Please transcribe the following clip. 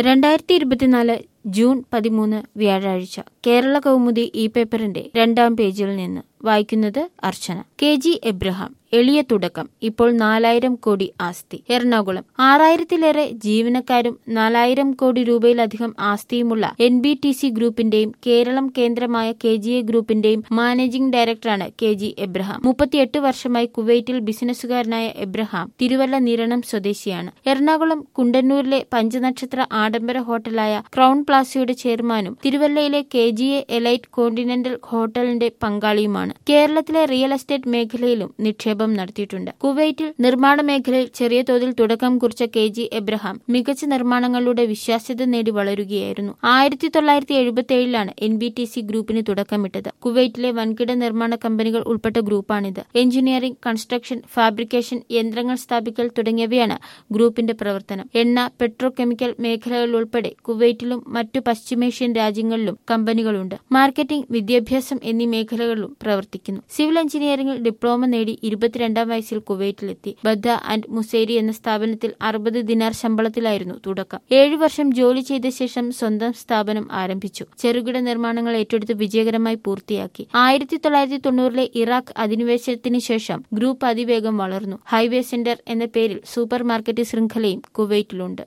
രണ്ടായിരത്തി ഇരുപത്തിനാല് ജൂൺ പതിമൂന്ന് വ്യാഴാഴ്ച കേരള കൗമുദി ഈ പേപ്പറിന്റെ രണ്ടാം പേജിൽ നിന്ന് വായിക്കുന്നത് അർച്ചന കെ ജി എബ്രഹാം എളിയ തുടക്കം ഇപ്പോൾ നാലായിരം കോടി ആസ്തി എറണാകുളം ആറായിരത്തിലേറെ ജീവനക്കാരും നാലായിരം കോടി രൂപയിലധികം ആസ്തിയുമുള്ള എൻ ബി ടി സി ഗ്രൂപ്പിന്റെയും കേരളം കേന്ദ്രമായ കെ ജി എ ഗ്രൂപ്പിന്റെയും മാനേജിംഗ് ഡയറക്ടറാണ് കെ ജി എബ്രഹാം മുപ്പത്തിയെട്ട് വർഷമായി കുവൈറ്റിൽ ബിസിനസ്സുകാരനായ എബ്രഹാം തിരുവല്ല നിരണം സ്വദേശിയാണ് എറണാകുളം കുണ്ടന്നൂരിലെ പഞ്ചനക്ഷത്ര ആഡംബര ഹോട്ടലായ ക്രൗൺ പ്ലാസയുടെ ചെയർമാനും തിരുവല്ലയിലെ K G A elite continental ഹോട്ടലിന്റെ പങ്കാളിയുമാണ് കേരളത്തിലെ റിയൽ എസ്റ്റേറ്റ് മേഖലയിലും നിക്ഷേപം നടത്തിയിട്ടുണ്ട് കുവൈറ്റിൽ നിർമ്മാണ മേഖലയിൽ ചെറിയ തോതിൽ തുടക്കം കുറിച്ച കെ ജി എബ്രഹാം മികച്ച നിർമ്മാണങ്ങളുടെ വിശ്വാസ്യത നേടി വളരുകയായിരുന്നു ആയിരത്തി തൊള്ളായിരത്തി എഴുപത്തി ഏഴിലാണ് എൻ ബി ടി സി ഗ്രൂപ്പിന് തുടക്കമിട്ടത് കുവൈറ്റിലെ വൻകിട നിർമ്മാണ കമ്പനികൾ ഉൾപ്പെട്ട ഗ്രൂപ്പാണിത് എഞ്ചിനീയറിംഗ് കൺസ്ട്രക്ഷൻ ഫാബ്രിക്കേഷൻ യന്ത്രങ്ങൾ സ്ഥാപിക്കൽ തുടങ്ങിയവയാണ് ഗ്രൂപ്പിന്റെ പ്രവർത്തനം എണ്ണ പെട്രോ കെമിക്കൽ മേഖലകൾ ഉൾപ്പെടെ കുവൈറ്റിലും മറ്റു പശ്ചിമേഷ്യൻ രാജ്യങ്ങളിലും കമ്പനികളുണ്ട് മാർക്കറ്റിംഗ് വിദ്യാഭ്യാസം എന്നീ മേഖലകളിലും പ്രവർത്തിക്കുന്നു സിവിൽ എഞ്ചിനീയറിംഗിൽ ഡിപ്ലോമ നേടി ഇരുപത്തിരണ്ടാം വയസ്സിൽ കുവൈറ്റിലെത്തി ബദ്ദ ആൻഡ് മുസേരി എന്ന സ്ഥാപനത്തിൽ അറുപത് ദിനാർ ശമ്പളത്തിലായിരുന്നു തുടക്കം ഏഴു വർഷം ജോലി ചെയ്ത ശേഷം സ്വന്തം സ്ഥാപനം ആരംഭിച്ചു ചെറുകിട നിർമ്മാണങ്ങൾ ഏറ്റെടുത്ത് വിജയകരമായി പൂർത്തിയാക്കി ആയിരത്തി തൊള്ളായിരത്തി തൊണ്ണൂറിലെ ഇറാഖ് അധിനിവേശത്തിന് ശേഷം ഗ്രൂപ്പ് അതിവേഗം വളർന്നു ഹൈവേ സെന്റർ എന്ന പേരിൽ സൂപ്പർ മാർക്കറ്റ് ശൃംഖലയും കുവൈറ്റിലുണ്ട്